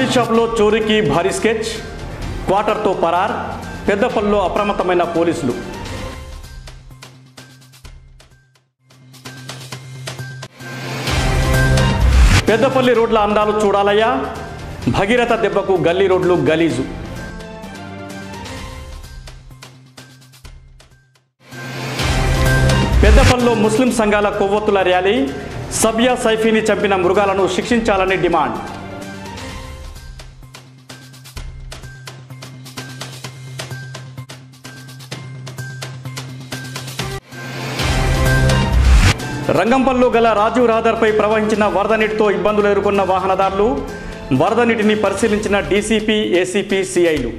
wine షాప్లో చోరీకి భారీ స్కెచ్ క్వార్టర్తో పరార్ పెద్దపల్లిలో అప్రమత్తమైన పోలీసులు పెద్దపల్లి రోడ్ల అందాలు చూడాలయ్యా భగీరథ దెబ్బకు గల్లీ రోడ్లు గలీజు పెద్దపల్లిలో ముస్లిం సంఘాల కొవ్వొత్తుల ర్యాలీ సబ్యా సైఫీని చంపిన మృగాలను శిక్షించాలని డిమాండ్ రంగంపల్లిలో గల రాజీవ్ రహదారిపై ప్రవహించిన వరద నీటితో ఇబ్బందులు ఎదుర్కొన్న వాహనదారులు వరద నీటిని పరిశీలించిన డీసీపీ ఏసీపీ సిఐలు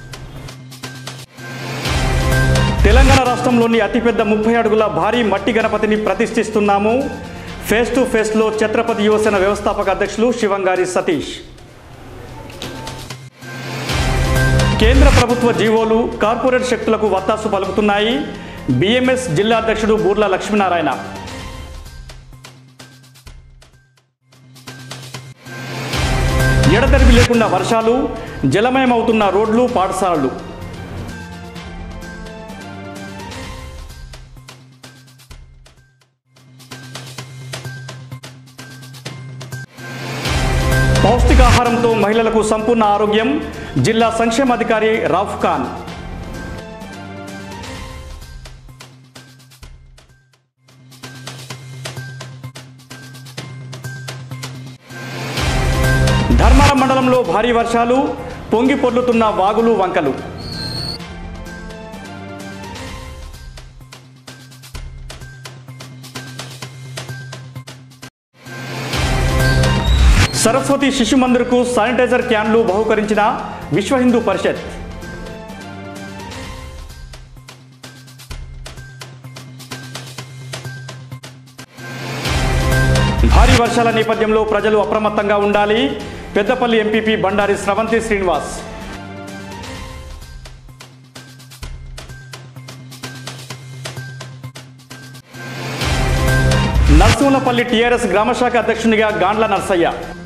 తెలంగాణ రాష్ట్రంలోని అతిపెద్ద ముప్పై అడుగుల భారీ మట్టి గణపతిని ప్రతిష్ఠిస్తున్నాము ఫేస్ టు ఫేస్లో ఛత్రపతి యువసేన వ్యవస్థాపక అధ్యక్షులు శివంగారి సతీష్ కేంద్ర ప్రభుత్వ జీవోలు కార్పొరేట్ శక్తులకు వత్తాసు పలుకుతున్నాయి బీఎంఎస్ జిల్లా అధ్యక్షుడు బూర్ల లక్ష్మీనారాయణ ఎడతెరిపి లేకుండా వర్షాలు జలమయమవుతున్న రోడ్లు పాఠశాలలు పౌష్టికాహారంతో మహిళలకు సంపూర్ణ ఆరోగ్యం జిల్లా సంక్షేమాధికారి రాఫ్ ఖాన్ ధర్మారం మండలంలో భారీ వర్షాలు పొంగి పొర్లుతున్న వాగులు వంకలు సరస్వతి శిశు మందిర్కు శానిటైజర్ క్యాన్లు బహుకరించిన విశ్వ హిందూ పరిషత్ భారీ వర్షాల నేపథ్యంలో ప్రజలు అప్రమత్తంగా ఉండాలి పెద్దపల్లి ఎంపీపీ బండారి స్రవంతి శ్రీనివాస్ నర్సింహులపల్లి టీఆర్ఎస్ గ్రామశాఖ అధ్యక్షునిగా గాండ్ల నర్సయ్య